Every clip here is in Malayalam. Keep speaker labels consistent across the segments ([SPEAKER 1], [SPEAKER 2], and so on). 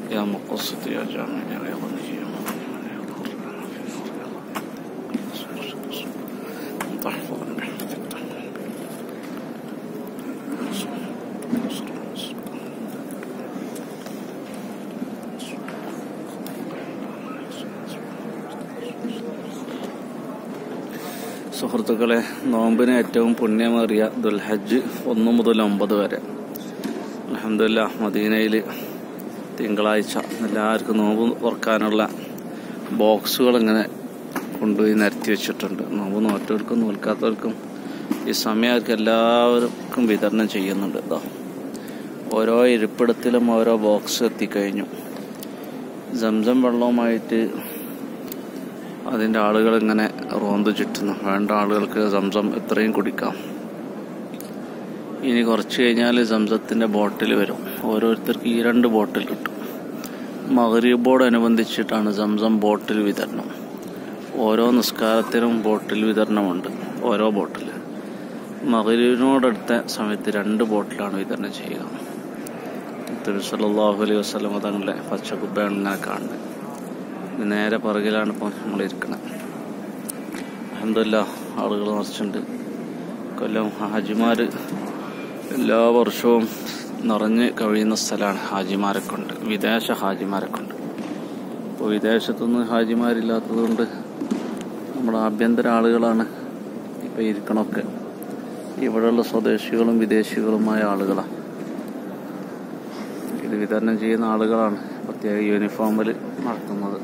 [SPEAKER 1] يا مقصد يا جامع يا رياض النجيم تحفظنا بحفظك സുഹൃത്തുക്കളെ നോമ്പിന് ഏറ്റവും പുണ്യമേറിയ ദുൽഹജ്ജ് ഒന്ന് മുതൽ ഒമ്പത് വരെ അലഹമില്ല മദീനയിൽ തിങ്കളാഴ്ച എല്ലാവർക്കും നോമ്പ് തുറക്കാനുള്ള ബോക്സുകൾ ഇങ്ങനെ കൊണ്ടുപോയി നിരത്തി വെച്ചിട്ടുണ്ട് നോമ്പ് നോറ്റവർക്കും നോൽക്കാത്തവർക്കും ഈ സമയത്ത് എല്ലാവർക്കും വിതരണം ചെയ്യുന്നുണ്ട് ഇതാ ഓരോ ഇരിപ്പിടത്തിലും ഓരോ ബോക്സ് എത്തിക്കഴിഞ്ഞു സംസം വെള്ളവുമായിട്ട് അതിൻ്റെ ആളുകൾ ഇങ്ങനെ റോന്ത് ചുറ്റുന്നു വേണ്ട ആളുകൾക്ക് സംസം എത്രയും കുടിക്കാം ഇനി കുറച്ച് കഴിഞ്ഞാൽ സംസത്തിൻ്റെ ബോട്ടിൽ വരും ഓരോരുത്തർക്ക് ഈ രണ്ട് ബോട്ടിൽ കിട്ടും മകരീബോടനുബന്ധിച്ചിട്ടാണ് സംസം ബോട്ടിൽ വിതരണം ഓരോ നിസ്കാരത്തിനും ബോട്ടിൽ വിതരണമുണ്ട് ഓരോ ബോട്ടിൽ മകരീബിനോടടുത്ത സമയത്ത് രണ്ട് ബോട്ടിലാണ് വിതരണം ചെയ്യുക തിരു സല്ലാഹു അലൈഹി വസ്ലം തങ്ങളുടെ പച്ചക്കുപ്പയാണ് ഇങ്ങനെ കാണുന്നത് ഇത് നേരെ പുറകിലാണ് ഇപ്പോൾ നമ്മൾ ഇരിക്കുന്നത് അഹമ്മദില്ല ആളുകൾ നിറച്ചുണ്ട് കൊല്ലം ഹാജിമാർ എല്ലാ വർഷവും നിറഞ്ഞ് കഴിയുന്ന സ്ഥലമാണ് ഹാജിമാരെ കൊണ്ട് വിദേശ ഹാജിമാരെ കൊണ്ട് ഇപ്പോൾ വിദേശത്തുനിന്ന് ഹാജിമാരില്ലാത്തതുകൊണ്ട് നമ്മുടെ ആഭ്യന്തര ആളുകളാണ് ഇപ്പോൾ ഇരിക്കണമൊക്കെ ഇവിടെയുള്ള സ്വദേശികളും വിദേശികളുമായ ആളുകളാണ് ഇത് വിതരണം ചെയ്യുന്ന ആളുകളാണ് പ്രത്യേക യൂണിഫോമിൽ നടത്തുന്നത്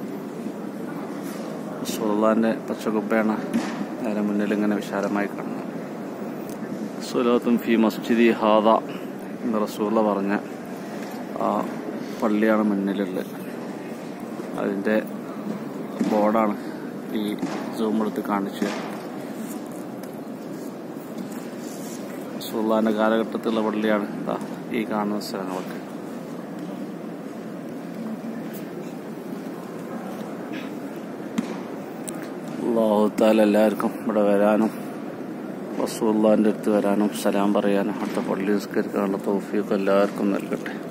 [SPEAKER 1] സുൽത്താൻ്റെ പച്ചക്കുപ്പയാണ് നേരെ മുന്നിൽ ഇങ്ങനെ വിശാലമായി കാണുന്നത് സുലാത്തും ഫി മസ്ജിദി ഹാദ എന്ന് റസൂല പറഞ്ഞ ആ പള്ളിയാണ് മുന്നിലുള്ളത് അതിൻ്റെ ബോർഡാണ് ഈ സൂം എടുത്ത് കാണിച്ചത് സുൽത്താൻ്റെ കാലഘട്ടത്തിലുള്ള പള്ളിയാണ് ഇതാ ഈ കാണുന്ന സ്ഥലങ്ങളൊക്കെ അള്ളാഹുത്താല എല്ലാവർക്കും ഇവിടെ വരാനും റസൂള്ളാൻ്റെ അടുത്ത് വരാനും സലാം പറയാനും അടുത്ത പള്ളി നിസ്കരിക്കാനുള്ള തൗഫീഖ് എല്ലാവർക്കും നൽകട്ടെ